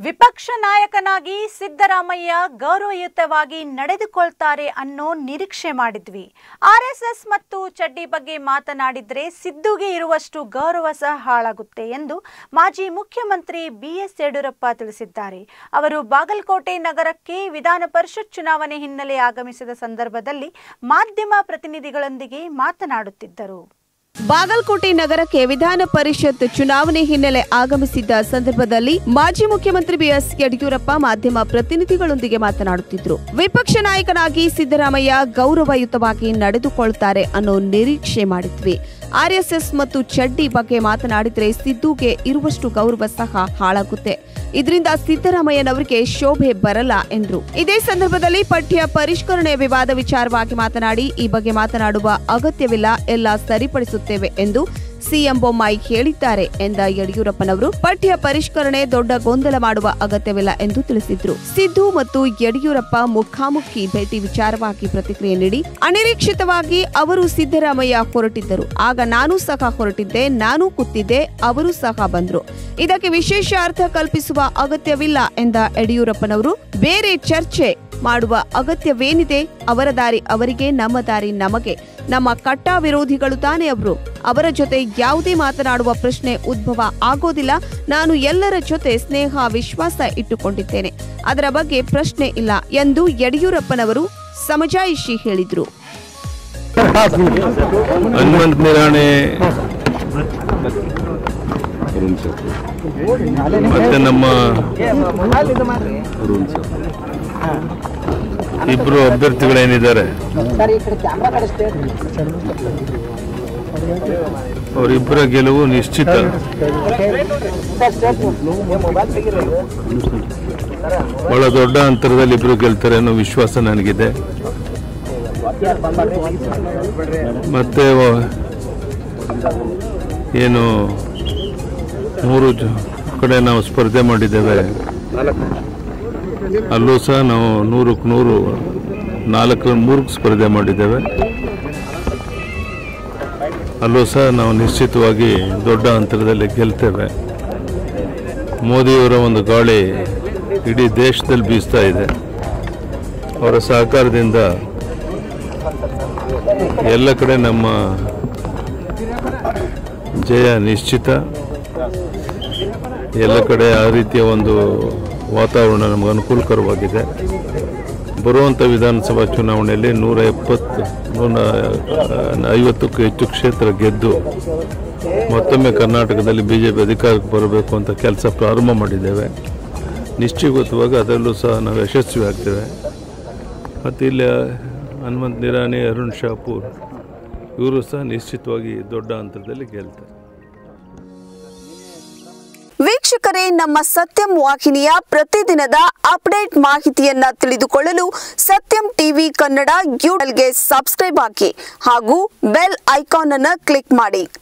ವಿಪಕ್ಷ ನಾಯಕನಾಗಿ ಸಿದ್ದರಾಮಯ್ಯ ಗೌರವಯುತವಾಗಿ ನಡೆದುಕೊಳ್ತಾರೆ ಅನ್ನೋ ನಿರೀಕ್ಷೆ ಮಾಡಿದ್ವಿ ಆರ್ಎಸ್ಎಸ್ ಮತ್ತು ಚಡ್ಡಿ ಬಗ್ಗೆ ಮಾತನಾಡಿದ್ರೆ ಸಿದ್ದುಗೆ ಇರುವಷ್ಟು ಗೌರವ ಸಹ ಹಾಳಾಗುತ್ತೆ ಎಂದು ಮಾಜಿ ಮುಖ್ಯಮಂತ್ರಿ ಬಿಎಸ್ ಯಡಿಯೂರಪ್ಪ ತಿಳಿಸಿದ್ದಾರೆ ಅವರು ಬಾಗಲಕೋಟೆ ನಗರಕ್ಕೆ ವಿಧಾನ ಪರಿಷತ್ ಚುನಾವಣೆ ಹಿನ್ನೆಲೆ ಆಗಮಿಸಿದ ಸಂದರ್ಭದಲ್ಲಿ ಮಾಧ್ಯಮ ಪ್ರತಿನಿಧಿಗಳೊಂದಿಗೆ ಮಾತನಾಡುತ್ತಿದ್ದರು ಬಾಗಲಕೋಟೆ ನಗರಕ್ಕೆ ವಿಧಾನ ಪರಿಷತ್ ಚುನಾವಣೆ ಹಿನ್ನೆಲೆ ಆಗಮಿಸಿದ್ದ ಸಂದರ್ಭದಲ್ಲಿ ಮಾಜಿ ಮುಖ್ಯಮಂತ್ರಿ ಬಿಎಸ್ ಯಡಿಯೂರಪ್ಪ ಮಾಧ್ಯಮ ಪ್ರತಿನಿಧಿಗಳೊಂದಿಗೆ ಮಾತನಾಡುತ್ತಿದ್ದರು ವಿಪಕ್ಷ ನಾಯಕನಾಗಿ ಸಿದ್ದರಾಮಯ್ಯ ಗೌರವಯುತವಾಗಿ ನಡೆದುಕೊಳ್ತಾರೆ ಅನ್ನೋ ನಿರೀಕ್ಷೆ ಮಾಡಿದ್ವಿ ಆರ್ಎಸ್ಎಸ್ ಮತ್ತು ಚಡ್ಡಿ ಬಗ್ಗೆ ಮಾತನಾಡಿದ್ರೆ ಸಿದ್ದುಗೆ ಇರುವಷ್ಟು ಗೌರವ ಸಹ ಹಾಳಾಗುತ್ತೆ ಇದರಿಂದ ಸಿದ್ದರಾಮಯ್ಯನವರಿಗೆ ಶೋಭೆ ಬರಲ್ಲ ಎಂದ್ರು ಇದೇ ಸಂದರ್ಭದಲ್ಲಿ ಪಠ್ಯ ಪರಿಷ್ಕರಣೆ ವಿವಾದ ವಿಚಾರವಾಗಿ ಮಾತನಾಡಿ ಈ ಬಗ್ಗೆ ಮಾತನಾಡುವ ಅಗತ್ಯವಿಲ್ಲ ಎಲ್ಲ ಸರಿಪಡಿಸುತ್ತೇವೆ ಎಂದು ಸಿಎಂ ಬೊಮ್ಮಾಯಿ ಹೇಳಿದ್ದಾರೆ ಎಂದ ಯಡಿಯೂರಪ್ಪನವರು ಪಠ್ಯ ಪರಿಷ್ಕರಣೆ ದೊಡ್ಡ ಗೊಂದಲ ಮಾಡುವ ಅಗತ್ಯವಿಲ್ಲ ಎಂದು ತಿಳಿಸಿದ್ರು ಸಿದ್ದು ಮತ್ತು ಯಡಿಯೂರಪ್ಪ ಮುಖಾಮುಖಿ ಭೇಟಿ ವಿಚಾರವಾಗಿ ಪ್ರತಿಕ್ರಿಯೆ ನೀಡಿ ಅನಿರೀಕ್ಷಿತವಾಗಿ ಅವರು ಸಿದ್ದರಾಮಯ್ಯ ಹೊರಟಿದ್ದರು ಆಗ ನಾನು ಸಹ ಹೊರಟಿದ್ದೆ ನಾನು ಕೂತಿದ್ದೆ ಅವರು ಸಹ ಬಂದ್ರು ಇದಕ್ಕೆ ವಿಶೇಷ ಅರ್ಥ ಕಲ್ಪಿಸುವ ಅಗತ್ಯವಿಲ್ಲ ಎಂದ ಯಡಿಯೂರಪ್ಪನವರು ಬೇರೆ ಚರ್ಚೆ ಮಾಡುವ ಅಗತ್ಯವೇನಿದೆ ಅವರ ದಾರಿ ಅವರಿಗೆ ನಮ್ಮ ದಾರಿ ನಮಗೆ ನಮ್ಮ ಕಟ್ಟ ವಿರೋಧಿಗಳು ತಾನೇ ಅವರು ಅವರ ಜೊತೆ ಯಾವುದೇ ಮಾತನಾಡುವ ಪ್ರಶ್ನೆ ಉದ್ಭವ ಆಗೋದಿಲ್ಲ ನಾನು ಎಲ್ಲರ ಜೊತೆ ಸ್ನೇಹ ವಿಶ್ವಾಸ ಇಟ್ಟುಕೊಂಡಿದ್ದೇನೆ ಅದರ ಬಗ್ಗೆ ಪ್ರಶ್ನೆ ಇಲ್ಲ ಎಂದು ಯಡಿಯೂರಪ್ಪನವರು ಸಮಜಾಯಿಷಿ ಹೇಳಿದ್ರು ಹನುಮಂತ ನಿರಾಣಿ ಮತ್ತೆ ನಮ್ಮ ಇಬ್ರು ಅಭ್ಯರ್ಥಿಗಳೇನಿದ್ದಾರೆ ಅವರಿಬ್ಬರ ಗೆಲುವು ನಿಶ್ಚಿತ ಬಹಳ ದೊಡ್ಡ ಅಂತರದಲ್ಲಿ ಇಬ್ರು ಗೆಲ್ತಾರೆ ಅನ್ನೋ ವಿಶ್ವಾಸ ನನಗಿದೆ ಮತ್ತೆ ವ- ಏನು ಮೂರು ಜ- ಕಡೆ ನಾವು ಸ್ಪರ್ಧೆ ಮಾಡಿದ್ದೇವೆ ಅಲ್ಲೂ ಸಹ ನಾವು ನೂರಕ್ಕೆ ನೂರು ನಾಲ್ಕು ಮೂರಕ್ಕೆ ಸ್ಪರ್ಧೆ ಮಾಡಿದ್ದೇವೆ ಅಲ್ಲೂ ಸಹ ನಾವು ನಿಶ್ಚಿತವಾಗಿ ದೊಡ್ಡ ಅಂತರದಲ್ಲಿ ಗೆಲ್ತೇವೆ ಮೋದಿಯವರ ಒಂದು ಗಾಳಿ ಇಡೀ ದೇಶದಲ್ಲಿ ಬೀಸ್ತಾ ಇದೆ ಅವರ ಸಹಕಾರದಿಂದ ಎಲ್ಲ ಕಡೆ ನಮ್ಮ ಜಯ ನಿಶ್ಚಿತ ಎಲ್ಲ ಕಡೆ ಆ ರೀತಿಯ ಒಂದು ವಾತಾವರಣ ನಮಗೆ ಅನುಕೂಲಕರವಾಗಿದೆ ಬರುವಂಥ ವಿಧಾನಸಭಾ ಚುನಾವಣೆಯಲ್ಲಿ ನೂರ ಎಪ್ಪತ್ತು ನೂರ ಐವತ್ತಕ್ಕೂ ಹೆಚ್ಚು ಕ್ಷೇತ್ರ ಗೆದ್ದು ಮತ್ತೊಮ್ಮೆ ಕರ್ನಾಟಕದಲ್ಲಿ ಬಿ ಜೆ ಪಿ ಅಧಿಕಾರಕ್ಕೆ ಬರಬೇಕು ಅಂತ ಕೆಲಸ ಪ್ರಾರಂಭ ಮಾಡಿದ್ದೇವೆ ನಿಶ್ಚಿತವಾಗಿ ಅದರಲ್ಲೂ ಸಹ ನಾವು ಯಶಸ್ವಿ ಆಗ್ತೇವೆ ಮತ್ತು ಇಲ್ಲಿ ಹನುಮಂತ್ ನಿರಾಣಿ ಅರುಣ್ ಶಾಪೂರ್ ಇವರು ಸಹ ನಿಶ್ಚಿತವಾಗಿ ದೊಡ್ಡ ಅಂತರದಲ್ಲಿ ಗೆಲ್ತಾರೆ ವೀಕ್ಷಕರೇ ನಮ್ಮ ಸತ್ಯಂ ವಾಹಿನಿಯ ಪ್ರತಿದಿನದ ಅಪ್ಡೇಟ್ ಮಾಹಿತಿಯನ್ನ ತಿಳಿದುಕೊಳ್ಳಲು ಸತ್ಯಂ ಟಿವಿ ಕನ್ನಡ ಯೂಟ್ಯೂಬ್ಗೆ ಸಬ್ಸ್ಕ್ರೈಬ್ ಹಾಕಿ ಹಾಗೂ ಬೆಲ್ ಐಕಾನ್ ಅನ್ನು ಕ್ಲಿಕ್ ಮಾಡಿ